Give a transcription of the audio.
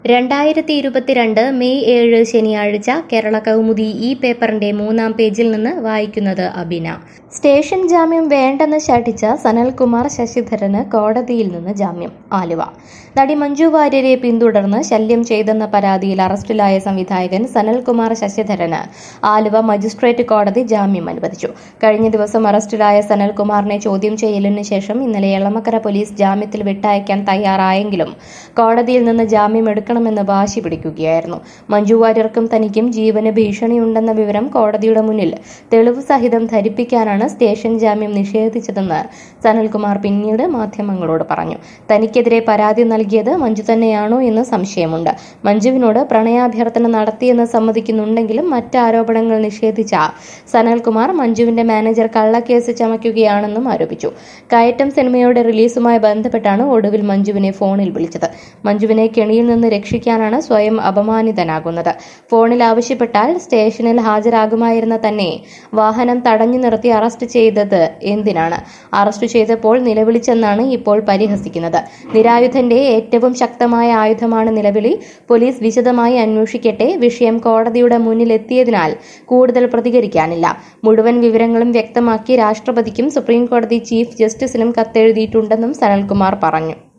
രണ്ടായിരത്തി ഇരുപത്തിരണ്ട് മെയ് ഏഴ് ശനിയാഴ്ച കേരള കൗമുദി ഈ പേപ്പറിന്റെ മൂന്നാം പേജിൽ നിന്ന് വായിക്കുന്നത് അബിന സ്റ്റേഷൻ ജാമ്യം വേണ്ടെന്ന് ശഠിച്ച സനൽകുമാർ ശശിധരന് കോടതിയിൽ നിന്ന് ജാമ്യം ആലുവ നടി മഞ്ജു വാര്യരെ പിന്തുടർന്ന് ശല്യം ചെയ്തെന്ന പരാതിയിൽ അറസ്റ്റിലായ സംവിധായകൻ സനൽകുമാർ ശശിധരന് ആലുവ മജിസ്ട്രേറ്റ് കോടതി ജാമ്യം അനുവദിച്ചു കഴിഞ്ഞ ദിവസം അറസ്റ്റിലായ സനൽകുമാറിനെ ചോദ്യം ചെയ്യലിന് ശേഷം ഇന്നലെ എളമക്കര പോലീസ് ജാമ്യത്തിൽ വിട്ടയക്കാൻ തയ്യാറായെങ്കിലും കോടതിയിൽ നിന്ന് ജാമ്യം എടുക്കണമെന്ന് വാശി പിടിക്കുകയായിരുന്നു മഞ്ജു വാര്യർക്കും തനിക്കും ജീവന് ഭീഷണിയുണ്ടെന്ന വിവരം കോടതിയുടെ മുന്നിൽ തെളിവ് സഹിതം ധരിപ്പിക്കാനാണ് സ്റ്റേഷൻ ജാമ്യം നിഷേധിച്ചതെന്ന് സനൽകുമാർ പിന്നീട് മാധ്യമങ്ങളോട് പറഞ്ഞു തനിക്കെതിരെ പരാതി നൽകിയത് മഞ്ജു തന്നെയാണോ എന്ന് സംശയമുണ്ട് മഞ്ജുവിനോട് പ്രണയാഭ്യർത്ഥന നടത്തിയെന്ന് സമ്മതിക്കുന്നുണ്ടെങ്കിലും മറ്റ് ആരോപണങ്ങൾ നിഷേധിച്ച സനൽകുമാർ മഞ്ജുവിന്റെ മാനേജർ കള്ളക്കേസ് ചമയ്ക്കുകയാണെന്നും ആരോപിച്ചു കയറ്റം സിനിമയുടെ റിലീസുമായി ബന്ധപ്പെട്ടാണ് ഒടുവിൽ മഞ്ജുവിനെ ഫോണിൽ വിളിച്ചത് മഞ്ജുവിനെ കെണിയിൽ നിന്ന് രക്ഷിക്കാനാണ് സ്വയം അപമാനിതനാകുന്നത് ഫോണിൽ ആവശ്യപ്പെട്ടാൽ സ്റ്റേഷനിൽ ഹാജരാകുമായിരുന്ന തന്നെ വാഹനം തടഞ്ഞു നിർത്തി അറസ്റ്റ് ചെയ്തത് എന്തിനാണ് അറസ്റ്റ് ചെയ്തപ്പോൾ നിലവിളിച്ചെന്നാണ് ഇപ്പോൾ പരിഹസിക്കുന്നത് നിരായുധന്റെ ഏറ്റവും ശക്തമായ ആയുധമാണ് നിലവിളി പോലീസ് വിശദമായി അന്വേഷിക്കട്ടെ വിഷയം കോടതിയുടെ മുന്നിലെത്തിയതിനാൽ കൂടുതൽ പ്രതികരിക്കാനില്ല മുഴുവൻ വിവരങ്ങളും വ്യക്തമാക്കി രാഷ്ട്രപതിക്കും സുപ്രീം കോടതി ചീഫ് ജസ്റ്റിസിനും കത്തെഴുതിയിട്ടുണ്ടെന്നും സനൽകുമാർ പറഞ്ഞു